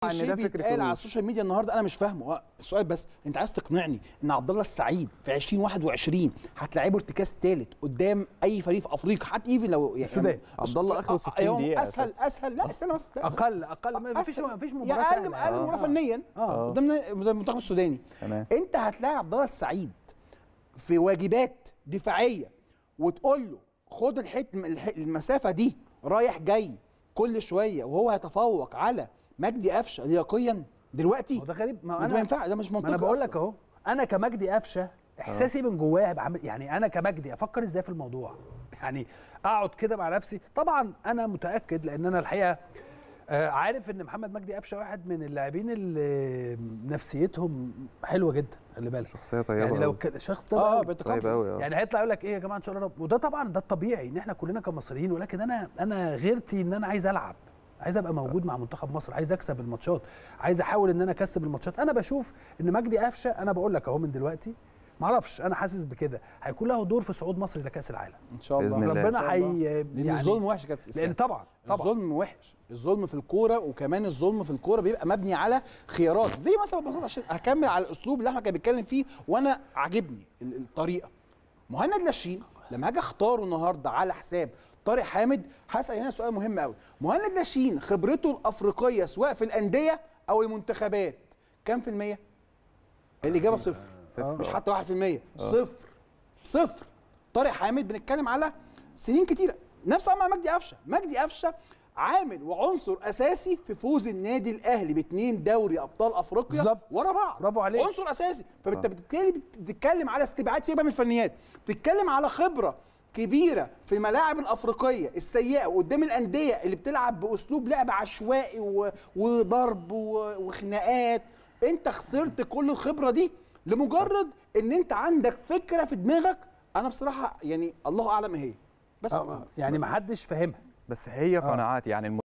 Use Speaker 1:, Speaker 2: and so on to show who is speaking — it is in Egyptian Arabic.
Speaker 1: إن
Speaker 2: شيء
Speaker 1: ده فكر
Speaker 2: بيتقال على
Speaker 1: فلوس.
Speaker 2: السوشيال ميديا النهارده انا مش فاهمه هو السؤال بس انت عايز تقنعني ان عبد الله السعيد في 2021 هتلاعبه ارتكاز ثالث قدام اي فريق في افريقيا حتى ايفن لو يعني
Speaker 3: السودان.
Speaker 1: عبد الله آخره 60
Speaker 2: أيوة،
Speaker 1: دقيقة
Speaker 2: اسهل
Speaker 1: أساساً.
Speaker 2: اسهل لا استنى بس لا،
Speaker 3: اقل اقل ما فيش
Speaker 2: أسهل.
Speaker 3: ما فيش
Speaker 2: يا
Speaker 3: مباراه
Speaker 2: اقل
Speaker 3: سهله
Speaker 2: اقل
Speaker 3: يعني.
Speaker 2: مباراه فنيا
Speaker 3: آه.
Speaker 2: قدام قدام المنتخب السوداني
Speaker 1: تمام
Speaker 2: انت هتلاعب عبد الله السعيد في واجبات دفاعيه وتقول له خد الحت الح- المسافه دي رايح جاي كل شويه وهو هيتفوق على مجدي قفشه لياقيا دلوقتي
Speaker 3: هو ده غريب ما
Speaker 2: ده
Speaker 3: انا
Speaker 2: ما ينفعش ده مش
Speaker 3: ما
Speaker 2: منطقي
Speaker 3: انا بقول
Speaker 2: أصلاً.
Speaker 3: لك اهو انا كمجدي قفشه احساسي من جوايا هيبقى عامل يعني انا كمجدي افكر ازاي في الموضوع يعني اقعد كده مع نفسي طبعا انا متاكد لان انا الحقيقه آه، عارف ان محمد مجدي قفشه واحد من اللاعبين اللي نفسيتهم حلوه جدا خلي بالك
Speaker 1: شخصيه طيبه
Speaker 3: يعني لو
Speaker 1: أوي.
Speaker 3: كده شخص
Speaker 2: اه اه
Speaker 3: طبعا
Speaker 2: بيتقبل
Speaker 1: طيب قوي اه
Speaker 3: يعني هيطلع يقول لك ايه يا جماعه ان شاء الله رب وده طبعا ده الطبيعي ان احنا كلنا كمصريين ولكن انا انا غيرتي ان انا عايز العب عايز ابقى موجود مع منتخب مصر عايز اكسب الماتشات عايز احاول ان انا اكسب الماتشات انا بشوف ان مجدي قفشه انا بقول لك اهو من دلوقتي معرفش انا حاسس بكده هيكون له دور في صعود مصر لكاس العالم
Speaker 2: ان شاء الله
Speaker 1: بإذن الله.
Speaker 2: إن
Speaker 3: ربنا
Speaker 2: شاء
Speaker 3: حي
Speaker 2: الله. لان الظلم وحش يا كابتن إسلام.
Speaker 3: لان طبعا طبعا
Speaker 2: الظلم وحش الظلم في الكوره وكمان الظلم في الكوره بيبقى مبني على خيارات زي مثلا ببساطه عشان هكمل على الاسلوب اللي احمد كان بيتكلم فيه وانا عاجبني ال- الطريقه مهند لاشين لما هاجي اختاره النهارده على حساب طارق حامد هسال هنا سؤال مهم قوي مهند لاشين خبرته الافريقيه سواء في الانديه او المنتخبات كام في الميه الاجابه صفر
Speaker 1: صفر.
Speaker 2: مش حتى 1% صفر صفر طارق حامد بنتكلم على سنين كتيره نفس مع مجدي قفشه مجدي قفشه عامل وعنصر اساسي في فوز النادي الاهلي باثنين دوري ابطال افريقيا
Speaker 3: بالظبط.
Speaker 2: ورا بعض
Speaker 3: برافو عليك.
Speaker 2: عنصر اساسي فانت بتتكلم بتتكلم على استبعاد سيبها من الفنيات بتتكلم على خبره كبيره في الملاعب الافريقيه السيئه وقدام الانديه اللي بتلعب باسلوب لعب عشوائي و- وضرب و- وخناقات انت خسرت كل الخبره دي لمجرد ان انت عندك فكره في دماغك انا بصراحه يعني الله اعلم ايه هي بس
Speaker 3: آه، يعني ما حدش فاهمها
Speaker 1: بس هي قناعات يعني